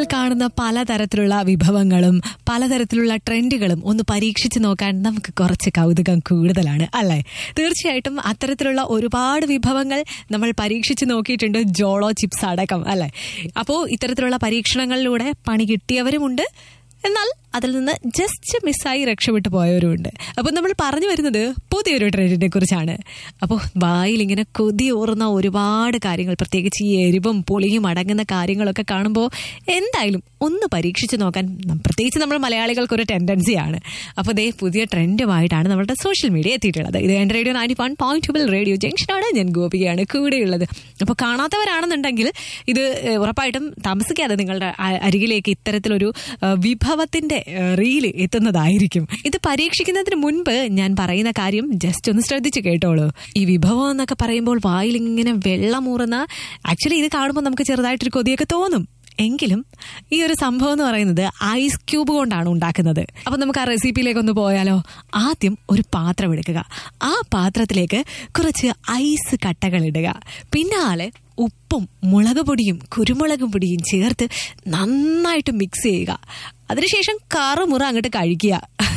കാണുന്ന പലതരത്തിലുള്ള വിഭവങ്ങളും പലതരത്തിലുള്ള ട്രെൻഡുകളും ഒന്ന് പരീക്ഷിച്ച് നോക്കാൻ നമുക്ക് കുറച്ച് കൗതുകം കൂടുതലാണ് അല്ലേ തീർച്ചയായിട്ടും അത്തരത്തിലുള്ള ഒരുപാട് വിഭവങ്ങൾ നമ്മൾ പരീക്ഷിച്ച് നോക്കിയിട്ടുണ്ട് ജോളോ ചിപ്സ് അടക്കം അല്ലേ അപ്പോൾ ഇത്തരത്തിലുള്ള പരീക്ഷണങ്ങളിലൂടെ പണി കിട്ടിയവരുമുണ്ട് എന്നാൽ അതിൽ നിന്ന് ജസ്റ്റ് മിസ്സായി രക്ഷപ്പെട്ടു പോയവരുമുണ്ട് അപ്പോൾ നമ്മൾ പറഞ്ഞു വരുന്നത് പുതിയൊരു ട്രെൻഡിനെ കുറിച്ചാണ് അപ്പോൾ വായിൽ ഇങ്ങനെ കൊതിയോറുന്ന ഒരുപാട് കാര്യങ്ങൾ പ്രത്യേകിച്ച് ഈ എരിവും പുളിയും അടങ്ങുന്ന കാര്യങ്ങളൊക്കെ കാണുമ്പോൾ എന്തായാലും ഒന്ന് പരീക്ഷിച്ച് നോക്കാൻ നം- പ്രത്യേകിച്ച് നമ്മൾ മലയാളികൾക്ക് ഒരു ടെൻഡൻസിയാണ് അപ്പോൾ ദേ പുതിയ ട്രെൻഡുമായിട്ടാണ് നമ്മുടെ സോഷ്യൽ മീഡിയ എത്തിയിട്ടുള്ളത് ഇത് എൻ്റെ radio ninety one point two radio ജംഗ്ഷനാണ് ഞാൻ ഗോപികയാണ് കൂടെയുള്ളത് അപ്പോൾ കാണാത്തവരാണെന്നുണ്ടെങ്കിൽ ഇത് ഏഹ്, ഉറപ്പായിട്ടും താമസിക്കാതെ നിങ്ങളുടെ അ- അരികിലേക്ക് ഇത്തരത്തിലൊരു ഏഹ്, വിഭവത്തിന്റെ ഏഹ്, റീല് എത്തുന്നതായിരിക്കും ഇത് പരീക്ഷിക്കുന്നതിന് മുൻപ് ഞാൻ പറയുന്ന കാര്യം ജസ്റ്റ് ഒന്ന് ശ്രദ്ധിച്ച് കേട്ടോളൂ ഈ വിഭവം എന്നൊക്കെ പറയുമ്പോൾ വായിൽ ഇങ്ങനെ വെള്ളമൂറുന്ന ആക്ച്വലി ഇത് കാണുമ്പോൾ നമുക്ക് ചെറുതായിട്ടൊരു കൊതിയൊക്കെ തോന്നും എങ്കിലും ഈ ഒരു സംഭവം എന്ന് പറയുന്നത് ഐസ് ക്യൂബ് കൊണ്ടാണ് ഉണ്ടാക്കുന്നത് അപ്പൊ നമുക്ക് ആ റെസിപ്പിയിലേക്ക് ഒന്ന് പോയാലോ ആദ്യം ഒരു പാത്രം എടുക്കുക ആ പാത്രത്തിലേക്ക് കുറച്ച് ഐസ് കട്ടകൾ ഇടുക പിന്നാലെ ഉപ്പും മുളക് പൊടിയും കുരുമുളക് പൊടിയും ചേർത്ത് നന്നായിട്ട് മിക്സ് ചെയ്യുക അതിനുശേഷം കറുമുറ അങ്ങോട്ട് കഴിക്കുക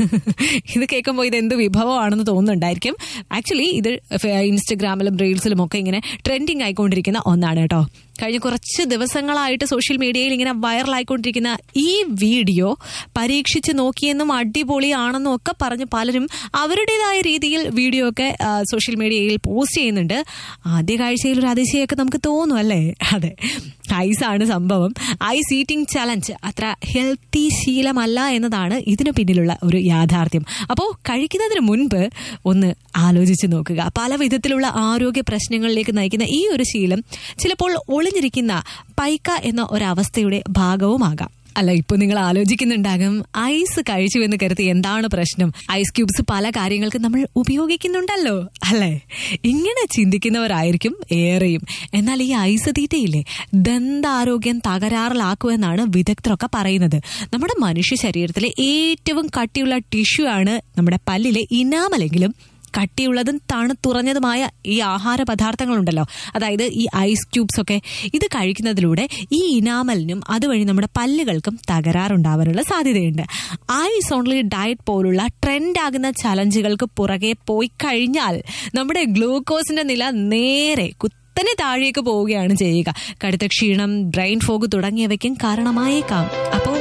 ഇത് കേൾക്കുമ്പോൾ ഇത് എന്ത് വിഭവമാണെന്ന് തോന്നുന്നുണ്ടായിരിക്കും ആക്ച്വലി ഇത് ഫ- ഇൻസ്റ്റഗ്രാമിലും റീൽസിലും ഒക്കെ ഇങ്ങനെ ട്രെൻഡിങ് ആയിക്കൊണ്ടിരിക്കുന്ന ഒന്നാണ് കേട്ടോ കഴിഞ്ഞ കുറച്ച് ദിവസങ്ങളായിട്ട് സോഷ്യൽ മീഡിയയിൽ ഇങ്ങനെ വൈറലായിക്കൊണ്ടിരിക്കുന്ന ഈ വീഡിയോ പരീക്ഷിച്ച് നോക്കിയെന്നും അടിപൊളിയാണെന്നും ഒക്കെ പറഞ്ഞ് പലരും അവരുടേതായ രീതിയിൽ വീഡിയോ ഒക്കെ ആ, സോഷ്യൽ മീഡിയയിൽ പോസ്റ്റ് ചെയ്യുന്നുണ്ട് ആദ്യ കാഴ്ചയിൽ ഒരു അതിശയൊക്കെ നമുക്ക് തോന്നും അല്ലേ അതെ ഐസ് ആണ് സംഭവം ഐസ് ഈറ്റിംഗ് ചലഞ്ച് അത്ര ഹെൽത്തി ശീലമല്ല എന്നതാണ് ഇതിനു പിന്നിലുള്ള ഒരു യാഥാർത്ഥ്യം അപ്പോൾ കഴിക്കുന്നതിന് മുൻപ് ഒന്ന് ആലോചിച്ച് നോക്കുക പല വിധത്തിലുള്ള ആരോഗ്യ പ്രശ്നങ്ങളിലേക്ക് നയിക്കുന്ന ഈ ഒരു ശീലം ചിലപ്പോൾ ഒളിഞ്ഞിരിക്കുന്ന പൈക്ക എന്ന ഒരവസ്ഥയുടെ ഭാഗവുമാകാം അല്ല ഇപ്പൊ നിങ്ങൾ ആലോചിക്കുന്നുണ്ടാകും ഐസ് കഴിച്ചു എന്ന് കരുതി എന്താണ് പ്രശ്നം ഐസ് ക്യൂബ്സ് പല കാര്യങ്ങൾക്ക് നമ്മൾ ഉപയോഗിക്കുന്നുണ്ടല്ലോ അല്ലേ ഇങ്ങനെ ചിന്തിക്കുന്നവരായിരിക്കും ഏറെയും എന്നാൽ ഈ ഐസ് തീറ്റയില്ലേ ദന്താരോഗ്യം തകരാറിലാക്കുമെന്നാണ് വിദഗ്ധരൊക്കെ പറയുന്നത് നമ്മുടെ മനുഷ്യ ശരീരത്തിലെ ഏറ്റവും കട്ടിയുള്ള ടിഷ്യൂ ആണ് നമ്മുടെ പല്ലിലെ ഇനാമലെങ്കിലും കട്ടിയുള്ളതും തണുത്തുറഞ്ഞതുമായ ഈ ആഹാര പദാർത്ഥങ്ങളുണ്ടല്ലോ അതായത് ഈ ഐസ് ക്യൂബ്സ് ഒക്കെ ഇത് കഴിക്കുന്നതിലൂടെ ഈ ഇനാമലിനും അതുവഴി നമ്മുടെ പല്ലുകൾക്കും തകരാറുണ്ടാവാനുള്ള സാധ്യതയുണ്ട് ഐസ് ഓൺലി ഡയറ്റ് പോലുള്ള ട്രെൻഡ് ആകുന്ന ചലഞ്ചുകൾക്ക് പുറകെ പോയി കഴിഞ്ഞാൽ നമ്മുടെ ഗ്ലൂക്കോസിന്റെ നില നേരെ കുത്തനെ താഴേക്ക് പോവുകയാണ് ചെയ്യുക കടുത്ത ക്ഷീണം ബ്രെയിൻ ഫോഗ് തുടങ്ങിയവയ്ക്കും കാരണമായേക്കാം അപ്പോൾ